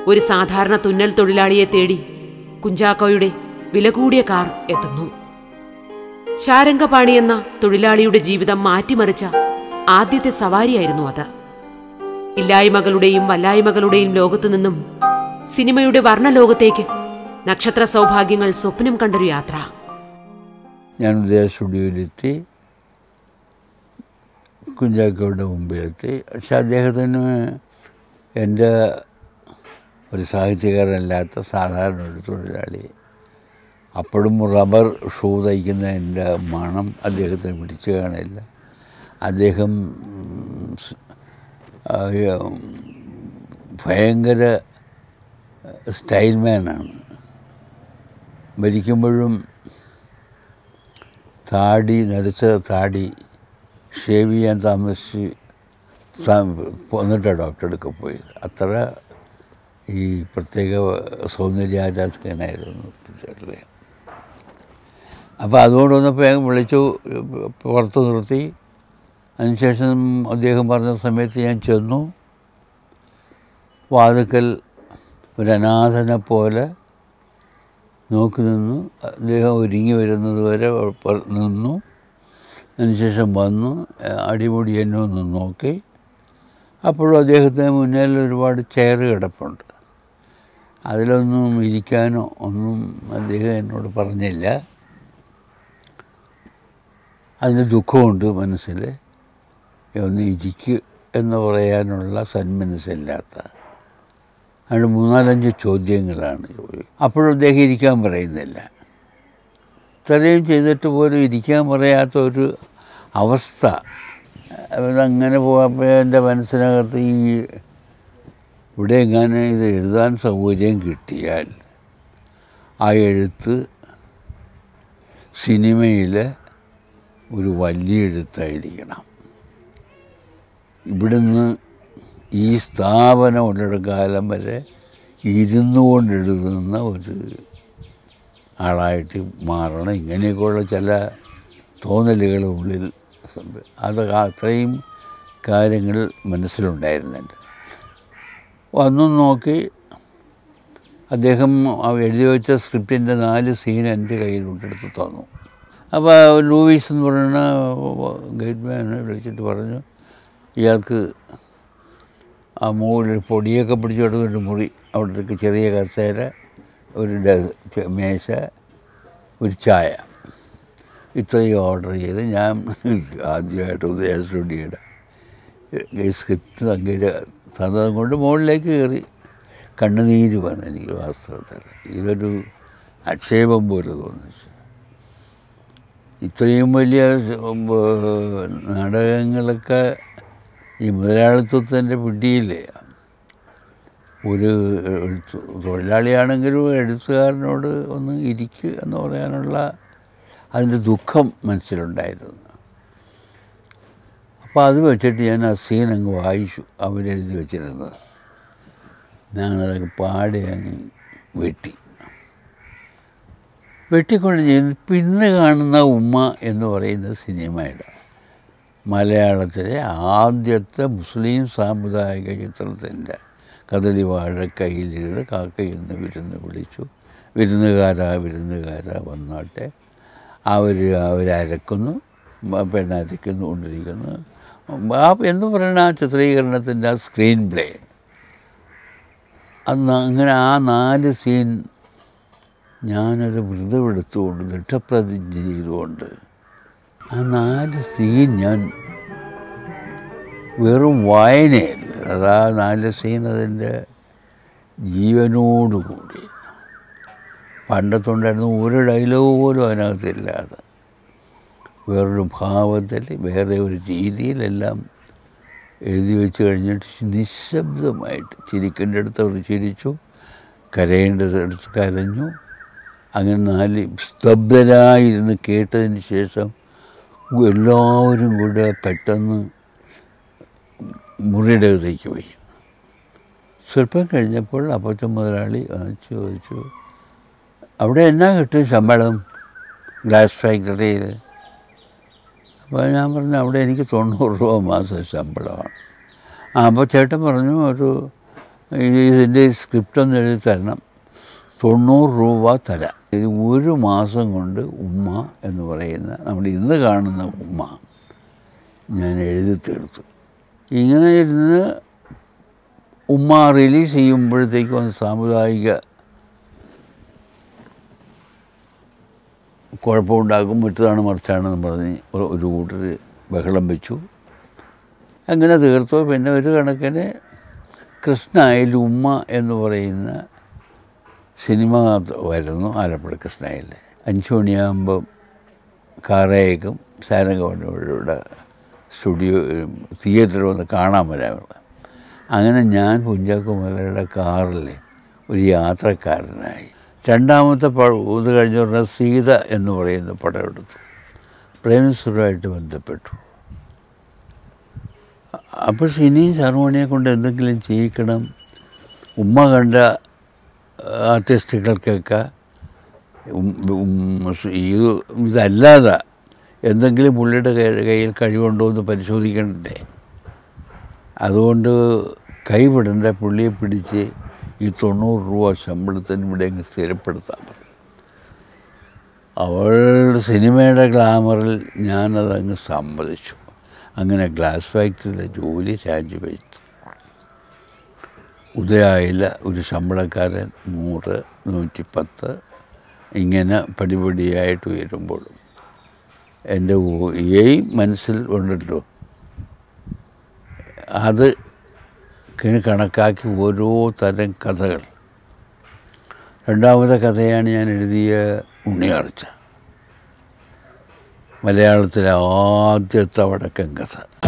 ഒരു സാധാരണ തുന്നൽ തൊഴിലാളിയെ തേടി കുഞ്ചാക്കോയുടെ വില കൂടിയ കാർ എത്തുന്നു ശാരംഗപാണി എന്ന തൊഴിലാളിയുടെ ജീവിതം മാറ്റിമറിച്ച ആദ്യത്തെ സവാരിയായിരുന്നു അത് ഇല്ലായ്മകളുടെയും വല്ലായ്മകളുടെയും ലോകത്തു നിന്നും സിനിമയുടെ വർണ്ണലോകത്തേക്ക് നക്ഷത്ര സൗഭാഗ്യങ്ങൾ സ്വപ്നം കണ്ടൊരു യാത്ര ഞാൻ ഉദയ സ്റ്റുഡിയോയിലെത്തി കുഞ്ചാക്കോയുടെ മുമ്പിലെത്തി പക്ഷെ അദ്ദേഹത്തിന് എൻ്റെ ഒരു സാഹിത്യകാരനല്ലാത്ത സാധാരണ ഒരു തൊഴിലാളി അപ്പോഴും റബ്ബർ ഷൂ തയ്ക്കുന്ന എൻ്റെ മണം അദ്ദേഹത്തിന് പിടിച്ചു കാണില്ല അദ്ദേഹം ഉം, സ്- ആ, ഉം, ഭയങ്കര സ്റ്റൈൽമാനാണ് മരിക്കുമ്പോഴും താടി നരച്ച താടി ഷേവ് ചെയ്യാൻ താമസിച്ച് എന്നിട്ടാണ് ഡോക്ടറെ അടുക്ക പോയത് അത്ര ഈ പ്രത്യേക സൗന്ദര്യാരാധകനായിരുന്നു ചേട്ടലെ അപ്പോൾ അതുകൊണ്ട് വന്നപ്പോൾ ഞാൻ വിളിച്ചു പുറത്ത് നിർത്തി അതിനുശേഷം അദ്ദേഹം പറഞ്ഞ സമയത്ത് ഞാൻ ചെന്നു വാതുക്കൽ ഒരു അനാഥനെ പോലെ നോക്കി നിന്നു അദ്ദേഹം ഒരുങ്ങി വരുന്നത് വരെ പ- നിന്നു അതിനുശേഷം വന്നു അടിമുടി എന്നെ ഒന്ന് നോക്കി അപ്പോഴും അദ്ദേഹത്തിന് മുന്നിൽ ഒരുപാട് ചെയർ കിടപ്പുണ്ട് അതിലൊന്നും ഇരിക്കാനോ ഒന്നും അദ്ദേഹം എന്നോട് പറഞ്ഞില്ല അതിന് ദുഃഖമുണ്ട് മനസ്സിൽ ഒന്ന് ഇരിക്കുക എന്ന് പറയാനുള്ള സന്മനസ്സില്ലാത്ത അതുകൊണ്ട് മൂന്നാലഞ്ച് ചോദ്യങ്ങളാണ് ചോദിച്ചത്. അപ്പോഴും അദ്ദേഹം ഇരിക്കാൻ പറയുന്നില്ല ഇത്രയും ചെയ്തിട്ട് പോലും ഇരിക്കാൻ പറയാത്ത ഒരു അവസ്ഥ അതങ്ങനെ പോയപ്പോൾ എൻ്റെ മനസ്സിനകത്ത് ഈ ഇവിടെ എങ്ങനെ ഇത് എഴുതാൻ സൗകര്യം കിട്ടിയാൽ ആ എഴുത്ത് സിനിമയിലെ ഒരു വലിയ എഴുത്തായിരിക്കണം ഇവിടുന്ന് ഈ സ്ഥാപനം ഉള്ള കാലം വരെ ഇരുന്നു കൊണ്ട് എഴുതുന്ന ഒരു ആളായിട്ട് മാറണം ഇങ്ങനെയൊക്കെയുള്ള ചില തോന്നലുകൾ ഉള്ളിൽ സംഭ- അത് അത്രയും കാര്യങ്ങൾ മനസ്സിലുണ്ടായിരുന്നുണ്ട് വന്നു നോക്കി അദ്ദേഹം ആ എഴുതി വെച്ച സ്ക്രിപ്റ്റിൻ്റെ നാല് സീൻ എൻ്റെ കയ്യിലോട്ടെടുത്ത് തന്നു അപ്പോൾ ലൂയിസ് എന്ന് പറയുന്ന ഗൈഡ് മാനെ വിളിച്ചിട്ട് പറഞ്ഞു ഇയാൾക്ക് ആ മുകളിൽ പൊടിയൊക്കെ പിടിച്ചെടുത്ത് ഒരു മുറി അവിടെ ഒരു ചെറിയ കസേര ഒരു ഡ- ചെ- മേശ ഒരു ചായ ഇത്രയും ഓർഡർ ചെയ്ത് ഞാൻ ആദ്യമായിട്ട് ഉദയ സ്റ്റുഡിയോയുടെ ഈ സ്ക്രിപ്റ്റ് അങ്ങനെ തന്നത് കൊണ്ട് മുകളിലേക്ക് കയറി കണ്ണുനീര് വന്നു എനിക്ക് വാസ്തവത്തിൽ ഇതൊരു ആക്ഷേപം പോലെ തോന്നിച്ചു ഇത്രയും വലിയ ഉം, ഏർ, നാടകങ്ങളൊക്കെ ഈ മുതലാളിത്വത്തിൻ്റെ പിടിയില്ലേ ഒരു എഴുത്ത് തൊഴിലാളിയാണെങ്കിലും എഴുത്തുകാരനോട് ഒന്ന് ഇരിക്കുക എന്ന് പറയാനുള്ള അതിൻ്റെ ദുഃഖം മനസ്സിലുണ്ടായിരുന്നു അപ്പോൾ അത് വെച്ചിട്ട് ഞാൻ ആ സീൻ അങ്ങ് വായിച്ചു അവരെഴുതി വെച്ചിരുന്നത് ഞാനതൊക്കെ പാടി അങ്ങ് വെട്ടി വെട്ടിക്കൊണ്ട് ചെയ്യുന്നത് പിന്നെ കാണുന്ന ഉമ്മ എന്ന് പറയുന്ന സിനിമയുടെ മലയാളത്തിലെ ആദ്യത്തെ മുസ്ലിം സാമുദായിക ചിത്രത്തിൻ്റെ കദളി വാഴ കയ്യിലിരുന്ന് കാക്കയിരുന്ന് വിരുന്ന് വിളിച്ചു വിരുന്നുകാരാ വിരുന്നുകാരാ വന്നാട്ടെ അവർ അവരരക്കുന്നു മ- പെണ്ണരക്കുന്നു കൊണ്ടിരിക്കുന്നു ആ എന്ന് പറയുന്ന ആ ചിത്രീകരണത്തിൻ്റെ ആ സ്ക്രീൻ പ്ലേ അന്ന് അങ്ങനെ ആ നാല് സീൻ ഞാനൊരു വ്രതമെടുത്തുകൊണ്ട് ദൃഢപ്രതിജ്ഞ ചെയ്തുകൊണ്ട് ആ നാല് സീൻ ഞാൻ വെറും വായനയല്ല അത് ആ നാല് സീൻ അതിൻ്റെ ജീവനോടുകൂടി പണ്ടത്തുണ്ടായിരുന്ന ഒരു ഡയലോഗ് പോലും അതിനകത്തില്ലാതെ വേറൊരു ഭാവത്തിൽ വേറെ ഒരു രീതിയിലെല്ലാം എഴുതി വെച്ച് കഴിഞ്ഞിട്ട് നിശബ്ദമായിട്ട് ചിരിക്കേണ്ട അടുത്ത് അവർ ചിരിച്ചു കരയേണ്ടടുത്ത് കരഞ്ഞു അങ്ങനെ നാല് സ്തബ്ധരായിരുന്ന് കേട്ടതിന് ശേഷം എല്ലാവരും കൂടെ പെട്ടെന്ന് മുറിയുടെ അകത്തേക്ക് പോയി സ്വല്പം കഴിഞ്ഞപ്പോൾ അപ്പച്ച മുതലാളി വന്ന് ചോദിച്ചു അവിടെ എന്നാ കിട്ടും ശമ്പളം ഗ്ലാസ് ഫാക്ടറിയിൽ അപ്പോൾ ഞാൻ പറഞ്ഞു അവിടെ എനിക്ക് തൊണ്ണൂറ് രൂപ മാസം ശമ്പളമാണ് ആ അപ്പോൾ ചേട്ടൻ പറഞ്ഞു ഒരു ഇതിൻ്റെ സ്ക്രിപ്റ്റ് ഒന്ന് എഴുതി തരണം തൊണ്ണൂറ് രൂപ തരാം ഇത് ഒരു മാസം കൊണ്ട് ഉമ്മ എന്ന് പറയുന്ന നമ്മൾ ഇന്ന് കാണുന്ന ഉമ്മ ഞാൻ എഴുതി തീർത്തു ഇങ്ങനെ ഇരുന്ന് ഉമ്മ റിലീസ് ചെയ്യുമ്പോഴത്തേക്കും ഒന്ന് സാമുദായിക കുഴപ്പമുണ്ടാക്കും മറ്റതാണ് മറിച്ചാണെന്ന് പറഞ്ഞ് ഒരു- ഒരു കൂട്ടർ ബഹളം വെച്ചു അങ്ങനെ തീർത്തു പിന്നെ ഒരു കണക്കിന് കൃഷ്ണയിൽ ഉമ്മ എന്ന് പറയുന്ന സിനിമ വരുന്നു ആലപ്പുഴ കൃഷ്ണയിൽ അഞ്ച് മണിയാകുമ്പം കാറേക്കും സാരംഗവനോടുകൂടെ സ്റ്റുഡിയോ തിയേറ്ററിൽ വന്ന് കാണാൻ വരാറുണ്ട് അങ്ങനെ ഞാൻ കുഞ്ചാക്കോമലയുടെ കാറിൽ ഒരു യാത്രക്കാരനായി രണ്ടാമത്തെ പ ഇത് കഴിഞ്ഞ ഉടനെ സീത എന്ന് പറയുന്ന പടം എടുത്തു പ്രേമസുരമായിട്ട് ബന്ധപ്പെട്ടു അപ്പോൾ സിനിയും ശർമ്മണിയെ കൊണ്ട് എന്തെങ്കിലും ചെയ്യിക്കണം ഉമ്മ കണ്ട ആർട്ടിസ്റ്റുകൾക്കൊക്കെ ഉം- ഉം ഇത് ഇതല്ലാതെ എന്തെങ്കിലും പുള്ളിയുടെ കൈ- കയ്യിൽ കഴിവുണ്ടോ എന്ന് പരിശോധിക്കണ്ടേ അതുകൊണ്ട് കൈവിടേണ്ട പുള്ളിയെ പിടിച്ച് ഈ തൊണ്ണൂറ് രൂപ ശമ്പളത്തിന് ഇവിടെ അങ്ങ് സ്ഥിരപ്പെടുത്താൻ പറഞ്ഞു അവളുടെ സിനിമയുടെ ഗ്ലാമറിൽ ഞാനതങ്ങ് സമ്മതിച്ചു അങ്ങനെ ഗ്ലാസ് ഫാക്ടറിയിലെ ജോലി രാജിവെച്ചു ഉദയായില്ല ഒരു ശമ്പളക്കാരൻ നൂറ് നൂറ്റിപ്പത്ത് ഇങ്ങനെ പടിപടിയായിട്ട് ഉയരുമ്പോൾ എൻ്റെ എയിം മനസ്സിൽ ഉണ്ടല്ലോ അത് ക്ക് കണക്കാക്കി ഓരോ തരം കഥകൾ രണ്ടാമത്തെ കഥയാണ് ഞാൻ എഴുതിയ ഉണ്ണിയാർച്ച മലയാളത്തിലെ ആദ്യത്തെ വടക്കൻ കഥ